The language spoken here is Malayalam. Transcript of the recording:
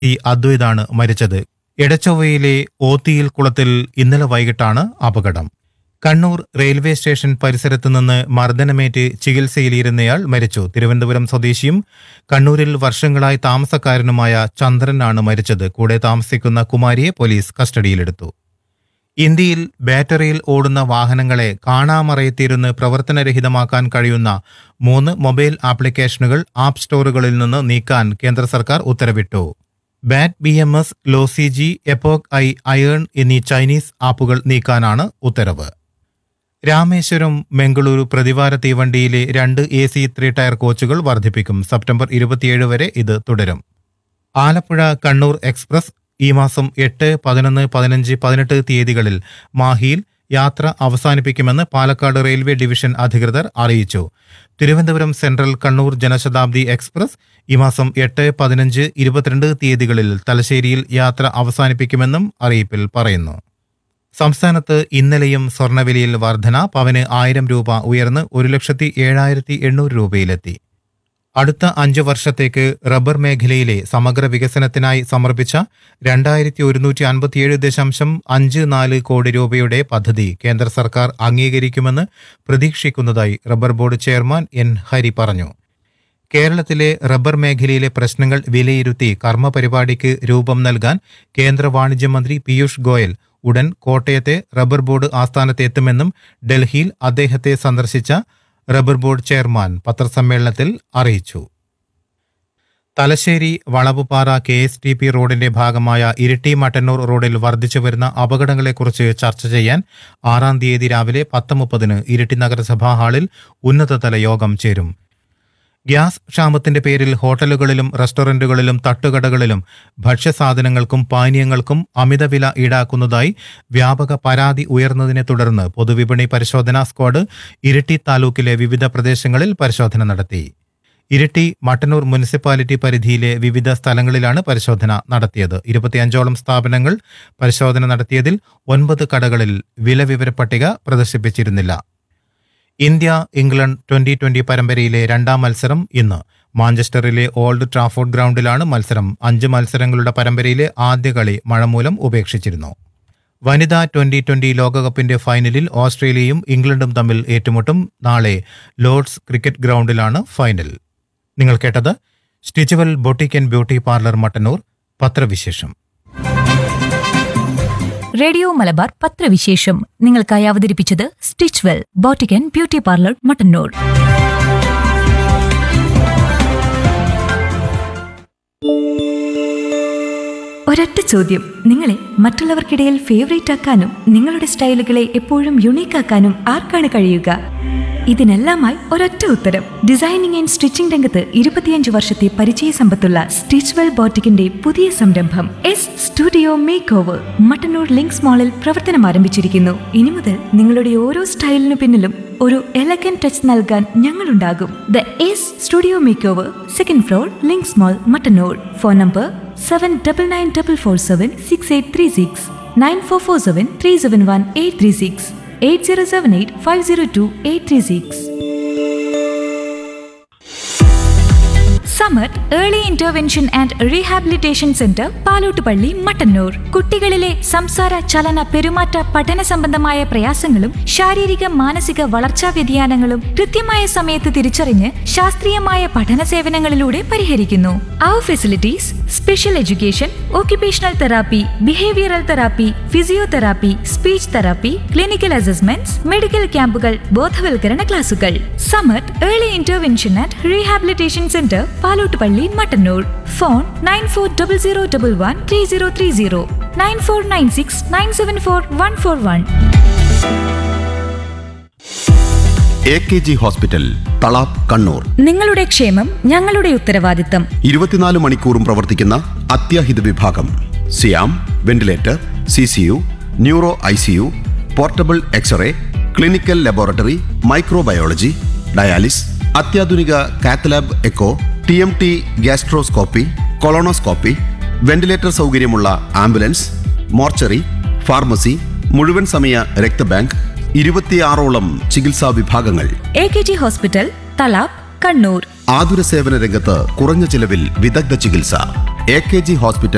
ഈ അദ്വൈതാണ് മരിച്ചത് എടച്ചൊവ്വയിലെ ഓത്തിയിൽ കുളത്തിൽ ഇന്നലെ വൈകിട്ടാണ് അപകടം കണ്ണൂർ റെയിൽവേ സ്റ്റേഷൻ പരിസരത്ത് നിന്ന് മർദ്ദനമേറ്റ് ചികിത്സയിലിരുന്നയാൾ മരിച്ചു തിരുവനന്തപുരം സ്വദേശിയും കണ്ണൂരിൽ വർഷങ്ങളായി താമസക്കാരനുമായ ചന്ദ്രനാണ് മരിച്ചത് കൂടെ താമസിക്കുന്ന കുമാരിയെ പോലീസ് കസ്റ്റഡിയിലെടുത്തു ഇന്ത്യയിൽ ബാറ്ററിയിൽ ഓടുന്ന വാഹനങ്ങളെ കാണാമറയത്തിരുന്ന് പ്രവർത്തനരഹിതമാക്കാൻ കഴിയുന്ന മൂന്ന് മൊബൈൽ ആപ്ലിക്കേഷനുകൾ ആപ്പ് സ്റ്റോറുകളിൽ നിന്ന് നീക്കാൻ കേന്ദ്ര സർക്കാർ ഉത്തരവിട്ടു bat B M S ലോസിജി എപ്പോക് I iron എന്നീ ചൈനീസ് ആപ്പുകൾ നീക്കാനാണ് ഉത്തരവ് രാമേശ്വരം മംഗളൂരു പ്രതിവാര തീവണ്ടിയിലെ രണ്ട് എ സി ത്രീ ടയർ കോച്ചുകൾ വർദ്ധിപ്പിക്കും സെപ്റ്റംബർ ഇരുപത്തിയേഴ് വരെ ഇത് തുടരും ആലപ്പുഴ കണ്ണൂർ എക്സ്പ്രസ് ഈ മാസം എട്ട് പതിനൊന്ന് പതിനഞ്ച് പതിനെട്ട് തീയതികളിൽ മാഹിയിൽ യാത്ര അവസാനിപ്പിക്കുമെന്ന് പാലക്കാട് റെയിൽവേ ഡിവിഷൻ അധികൃതർ അറിയിച്ചു തിരുവനന്തപുരം സെൻട്രൽ കണ്ണൂർ ജനശതാബ്ദി എക്സ്പ്രസ് ഈ മാസം എട്ട് പതിനഞ്ച് ഇരുപത്തിരണ്ട് തീയതികളിൽ തലശ്ശേരിയിൽ യാത്ര അവസാനിപ്പിക്കുമെന്നും അറിയിപ്പിൽ പറയുന്നു സംസ്ഥാനത്ത് ഇന്നലെയും സ്വർണ്ണവിലയിൽ വർധന പവന് ആയിരം രൂപ ഉയർന്ന് ഒരു ലക്ഷത്തി ഏഴായിരത്തി എണ്ണൂറ് രൂപയിലെത്തി അടുത്ത അഞ്ചു വർഷത്തേക്ക് റബ്ബർ മേഖലയിലെ സമഗ്ര വികസനത്തിനായി സമർപ്പിച്ച രണ്ടായിരത്തി ഒരുന്നൂറ്റി അൻപത്തിയേഴ് ദശാംശം അഞ്ച് നാല് കോടി രൂപയുടെ പദ്ധതി കേന്ദ്ര സർക്കാർ അംഗീകരിക്കുമെന്ന് പ്രതീക്ഷിക്കുന്നതായി rubber board chairman N Hari പറഞ്ഞു കേരളത്തിലെ റബ്ബർ മേഖലയിലെ പ്രശ്നങ്ങൾ വിലയിരുത്തി കർമ്മ പരിപാടിക്ക് രൂപം നൽകാൻ കേന്ദ്ര വാണിജ്യ മന്ത്രി പീയൂഷ് ഗോയൽ ഉടൻ കോട്ടയത്തെ റബ്ബർ ബോർഡ് ആസ്ഥാനത്ത് എത്തുമെന്നും ഡൽഹിയിൽ അദ്ദേഹത്തെ സന്ദർശിച്ച റബ്ബർ ബോർഡ് ചെയർമാൻ പത്രസമ്മേളനത്തിൽ അറിയിച്ചു Thalassery Valavupara K S T P റോഡിന്റെ ഭാഗമായ ഇരിട്ടി മട്ടന്നൂർ റോഡിൽ വർദ്ധിച്ചു വരുന്ന അപകടങ്ങളെക്കുറിച്ച് ചർച്ച ചെയ്യാൻ ആറാം തീയതി രാവിലെ പത്ത് മുപ്പതിന് ഇരിട്ടി നഗരസഭാ ഹാളിൽ ഉന്നതതല യോഗം ചേരും ഗ്യാസ് ക്ഷാമത്തിന്റെ പേരിൽ ഹോട്ടലുകളിലും റെസ്റ്റോറന്റുകളിലും തട്ടുകടകളിലും ഭക്ഷ്യസാധനങ്ങൾക്കും പാനീയങ്ങൾക്കും അമിതവില ഈടാക്കുന്നതായി വ്യാപക പരാതി ഉയർന്നതിനെ തുടർന്ന് പൊതുവിപണി പരിശോധനാ സ്ക്വാഡ് ഇരിട്ടി താലൂക്കിലെ വിവിധ പ്രദേശങ്ങളിൽ പരിശോധന നടത്തി ഇരിട്ടി മട്ടന്നൂർ മുനിസിപ്പാലിറ്റി പരിധിയിലെ വിവിധ സ്ഥലങ്ങളിലാണ് പരിശോധന നടത്തിയത് ഇരുപത്തിയഞ്ചോളം സ്ഥാപനങ്ങൾ പരിശോധന നടത്തിയതിൽ ഒൻപത് കടകളിൽ വില വിവര പട്ടിക പ്രദർശിപ്പിച്ചിരുന്നില്ല ഇന്ത്യ ഇംഗ്ലണ്ട് ട്വന്റി ട്വന്റി പരമ്പരയിലെ രണ്ടാം മത്സരം ഇന്ന് മാഞ്ചസ്റ്ററിലെ ഓൾഡ് ട്രാഫോർഡ് ഗ്രൗണ്ടിലാണ് മത്സരം അഞ്ച് മത്സരങ്ങളുടെ പരമ്പരയിലെ ആദ്യ കളി മഴ മൂലം ഉപേക്ഷിച്ചിരുന്നു വനിതാ ട്വന്റി ട്വന്റി ലോകകപ്പിന്റെ ഫൈനലിൽ ഓസ്ട്രേലിയയും ഇംഗ്ലണ്ടും തമ്മിൽ ഏറ്റുമുട്ടും നാളെ ലോർഡ്സ് ക്രിക്കറ്റ് ഗ്രൗണ്ടിലാണ് ഫൈനൽ നിങ്ങൾ കേട്ടത് സ്റ്റിച്ചുവൽ boutique and beauty parlour Mattannur പത്രവിശേഷം റേഡിയോ മലബാർ പത്രവിശേഷം നിങ്ങൾക്കായി അവതരിപ്പിച്ചത് stitch well ബോട്ടിക്കൻ beauty parlour Mattannur ഒരൊറ്റ ചോദ്യം നിങ്ങളെ മറ്റുള്ളവർക്കിടയിൽ ഫേവറേറ്റ് ആക്കാനും നിങ്ങളുടെ സ്റ്റൈലുകളെ എപ്പോഴും യുണീക്ക് ആക്കാനും ആർക്കാണ് കഴിയുക ഇതിനെല്ലാമായി ഒരൊറ്റ ഉത്തരം ഡിസൈനിങ് ആൻഡ് സ്റ്റിച്ചിംഗ് രംഗത്ത് ഇരുപത്തിയഞ്ച് വർഷത്തെ പരിചയ സമ്പത്തുള്ള സ്റ്റിച്ച് വെൽ ബോട്ടിക്കിന്റെ പുതിയ സംരംഭം S studio make over Mattannur links മാളിൽ പ്രവർത്തനം ആരംഭിച്ചിരിക്കുന്നു ഇനി മുതൽ നിങ്ങളുടെ ഓരോ സ്റ്റൈലിനു പിന്നിലും ഒരു എലഗൻ ടച്ച് നൽകാൻ ഞങ്ങളുണ്ടാകും the S studio make over second floor links mall Mattannur phone number seven double nine double four seven six eight three six nine four four seven three seven one eight three six eight zero seven eight five zero to eight three six സമത് early intervention and rehabilitation centre Palottupalli Mattannur കുട്ടികളിലെ സംസാര ചലന പെരുമാറ്റ പഠന സംബന്ധമായ പ്രയാസങ്ങളും ശാരീരിക മാനസിക വളർച്ചാ വ്യതിയാനങ്ങളും കൃത്യമായ സമയത്ത് തിരിച്ചറിഞ്ഞ് ശാസ്ത്രീയമായ പഠന സേവനങ്ങളിലൂടെ പരിഹരിക്കുന്നു അവർ facilities special education occupational therapy behavioural therapy physiotherapy speech therapy clinical assessments medical ക്യാമ്പുകൾ ബോധവൽക്കരണ ക്ലാസുകൾ സമത് early intervention and rehabilitation centre Palottupalli Mattannur phone nine four double zero double one three zero three zero nine four nine six nine seven four one four one A K G hospital Thalap Kannur നിങ്ങളുടെ ക്ഷേമം ഞങ്ങളുടെ ഉത്തരവാദിത്തം ഇരുപത്തിനാല് മണിക്കൂറും പ്രവർത്തിക്കുന്ന അത്യാഹിത വിഭാഗം സിയാം ventilator C C U neuro I C U portable x-ray clinical laboratory microbiology dialysis അത്യാധുനിക cath lab echo T M T gastroscopy colonoscopy ventilator സൗകര്യമുള്ള ആംബുലൻസ് മോർച്ചറി ഫാർമസി മുഴുവൻ സമയ രക്തബാങ്ക് ഇരുപത്തിയാറോളം ചികിത്സാ വിഭാഗങ്ങൾ A K G hospital Thalap Kannur ആതുര സേവന രംഗത്ത് കുറഞ്ഞ ചിലവിൽ വിദഗ്ധ ചികിത്സ എ കെ ജി ഹോസ്പിറ്റൽ